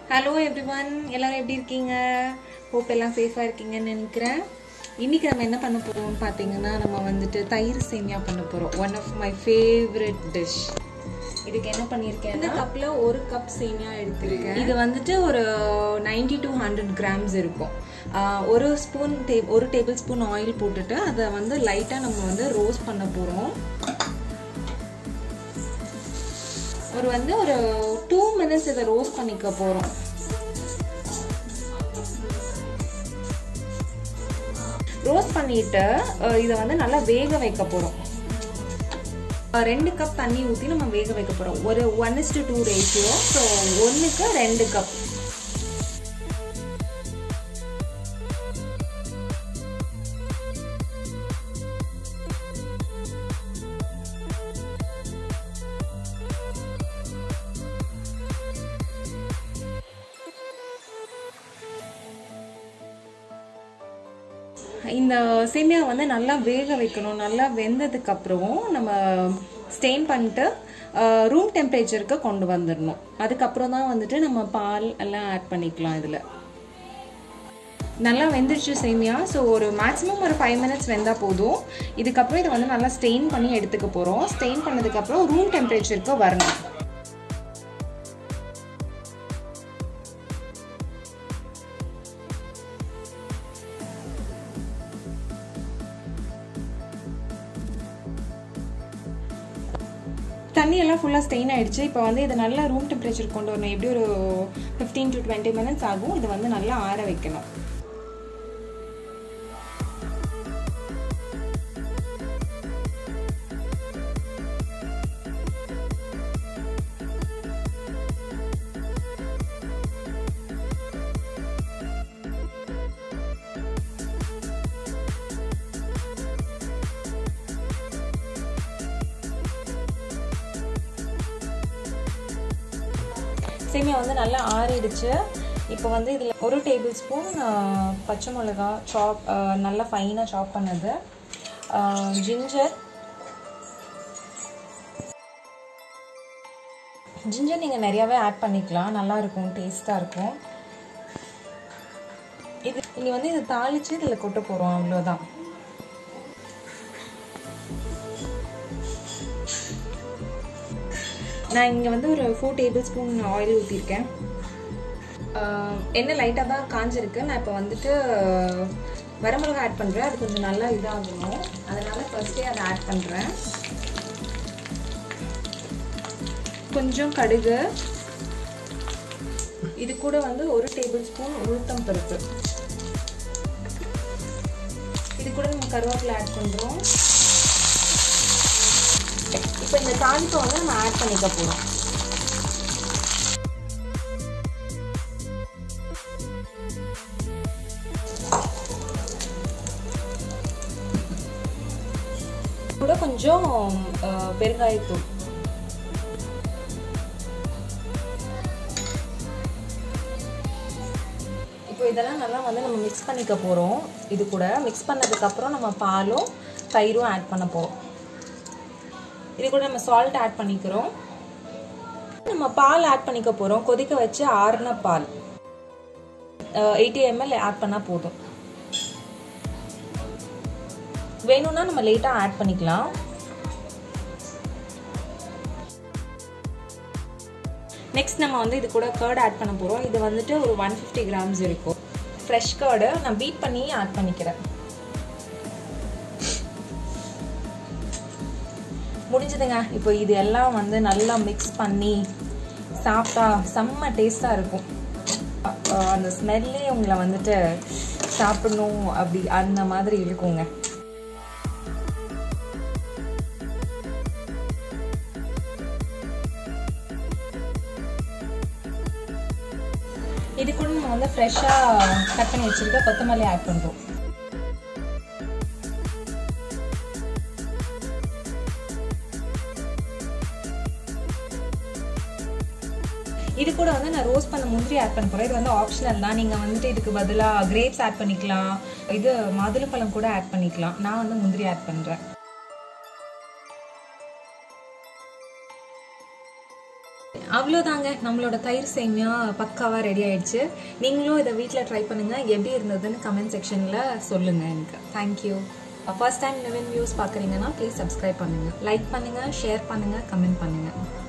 hello everyone எல்லாரும் எப்படி இருக்கீங்க ஹோப் எல்லாம் சேஃபாக இருக்கீங்கன்னு நினைக்கிறேன் இன்றைக்கி நம்ம என்ன பண்ண போகிறோம்னு பார்த்தீங்கன்னா நம்ம வந்துட்டு தயிர் சேமியா பண்ண போகிறோம் one of my favourite dish இதுக்கு என்ன பண்ணியிருக்கேன் இந்த கப்பில் ஒரு கப் சேமியா எடுத்திருக்கேன் இது வந்துட்டு ஒரு நைன்டி டு ஹண்ட்ரட் கிராம்ஸ் இருக்கும் ஆஹ் ஒரு ஸ்பூன் டே ஒரு டேபிள் ஸ்பூன் ஆயில் போட்டுட்டு அதை வந்து லைட்டாக நம்ம வந்து ரோஸ்ட் பண்ண போகிறோம் ஒரு வந்து ஒரு டூ மினிட்ஸ் இதை ரோஸ்ட் பண்ணிக்க போகிறோம் ரோஸ்ட் பண்ணிட்டு அஹ் இதை வந்து நல்லா வேக வைக்க போகிறோம் ரெண்டு கப் தண்ணி ஊற்றி நம்ம வேக வைக்க போகிறோம் ஒரு one is to two ratio so ஒன்றுக்கு ரெண்டு கப் இந்த சேமியா வந்து நல்லா வேக வைக்கணும் நல்லா வெந்ததுக்கு அப்புறம் நம்ம ஸ்டெயின் பண்ணிட்டு ரூம் டெம்பரேச்சருக்கு கொண்டு வந்துடணும் அதுக்கப்புறம் தான் வந்துட்டு நம்ம பால் எல்லாம் ஆட் பண்ணிக்கலாம் இதில் நல்லா வெந்துருச்சு சேமியா ஸோ ஒரு மேக்ஸிமம் ஒரு ஃபைவ் மினிட்ஸ் வெந்தால் போதும் இதுக்கப்புறம் இதை வந்து நல்லா ஸ்டெயின் பண்ணி எடுத்துக்க போகிறோம் ஸ்டெயின் பண்ணதுக்கப்புறம் ரூம் டெம்பரேச்சருக்கு வரணும் தண்ணி எல்லாம் ஃபுல்லாக ஸ்டெயின் ஆயிடுச்சு இப்போ வந்து இதை நல்லா ரூம் டெம்பரேச்சர் கொண்டு வரணும் எப்படி ஒரு ஃபிஃப்டீன் டு டுவெண்ட்டி மினிட்ஸ் ஆகும் இது வந்து நல்லா ஆற வைக்கணும் சேமியா வந்து நல்லா ஆறிடுச்சு இப்போ வந்து இதில் ஒரு டேபிள் ஸ்பூன் பச்சை மிளகா சாப் நல்லா ஃபைனாக சாப் பண்ணது ஜிஞ்சர் ஜிஞ்சர் நீங்கள் நிறையாவே ஆட் பண்ணிக்கலாம் நல்லா இருக்கும் டேஸ்ட்டாக இருக்கும் இது இனி வந்து இதை தாளித்து இதில் கொட்ட போகிறோம் அவ்வளோதான் நான் இங்கே வந்து ஒரு ஃபோர் டேபிள் ஸ்பூன் ஆயில் ஊற்றிருக்கேன் எண்ணெய் லைட்டாக தான் காஞ்சிருக்கு நான் இப்போ வந்துட்டு வரமிளகா ஆட் பண்ணுறேன் அது கொஞ்சம் நல்லா இதாகணும் அதனால் ஃபர்ஸ்டே அதை ஆட் பண்ணுறேன் கொஞ்சம் கடுகு இது கூட வந்து ஒரு டேபிள் ஸ்பூன் உளுத்தம் பருப்பு இது கூட நம்ம கருவேப்பிலை ஆட் பண்ணுறோம் இப்போ இந்த தாளிப்பை வந்து நம்ம ஆட் பண்ணிக்க போகிறோம் கூட கொஞ்சம் பெருங்காயத்தூள் இப்போ இதெல்லாம் நல்லா வந்து நம்ம மிக்ஸ் பண்ணிக்க போகிறோம் இது கூட மிக்ஸ் பண்ணதுக்கப்புறம் நம்ம பாலும் தயிரும் ஆட் பண்ண போகிறோம் இது கூட நம்ம சால்ட் ஆட் பண்ணிக்கிறோம் நம்ம பால் ஆட் பண்ணிக்க போகிறோம் கொதிக்க வச்சு ஆறுன பால் எயிட்டி எம்எல் ஆட் பண்ணால் போதும் வேணும்னா நம்ம லேட்டாக ஆட் பண்ணிக்கலாம் நெக்ஸ்ட் நம்ம வந்து இது கூட கேர்ட் ஆட் பண்ண போகிறோம் இது வந்துட்டு ஒரு ஒன் ஃபிஃப்டி கிராம்ஸ் இருக்கும் ஃப்ரெஷ் கேர்டு நான் பீட் பண்ணி ஆட் பண்ணிக்கிறேன் முடிஞ்சதுங்க இப்போ இது எல்லாம் வந்து நல்லா மிக்ஸ் பண்ணி சாப்பிட்டா செம்ம டேஸ்ட்டாக இருக்கும் அந்த ஸ்மெல்லே உங்களை வந்துட்டு சாப்பிடணும் அப்படி அந்த மாதிரி இருக்குங்க இது கூட நம்ம வந்து ஃப்ரெஷ்ஷாக கட் பண்ணி வச்சுருக்க கொத்தமல்லி ஆட் பண்ணுறோம் இது கூட வந்து நான் ரோஸ்ட் பண்ண முந்திரி ஆட் பண்ண போகிறேன் இது வந்து ஆப்ஷனல் தான் நீங்கள் வந்துட்டு இதுக்கு பதிலாக கிரேப்ஸ் ஆட் பண்ணிக்கலாம் இது மாதுளப்பழம் கூட ஆட் பண்ணிக்கலாம் நான் வந்து முந்திரி ஆட் பண்ணுறேன் அவ்வளோதாங்க நம்மளோட தயிர் சேமியா பக்காவாக ரெடி ஆயிடுச்சு நீங்களும் இதை வீட்டில் ட்ரை பண்ணுங்க எப்படி இருந்ததுன்னு கமெண்ட் செக்ஷனில் சொல்லுங்க எனக்கு தேங்க்யூ ஃபர்ஸ்ட் டைம் நிவின் வியூஸ் பார்க்குறீங்கன்னா ப்ளீஸ் சப்ஸ்கிரைப் பண்ணுங்க லைக் பண்ணுங்க ஷேர் பண்ணுங்க கமெண்ட் பண்ணுங்க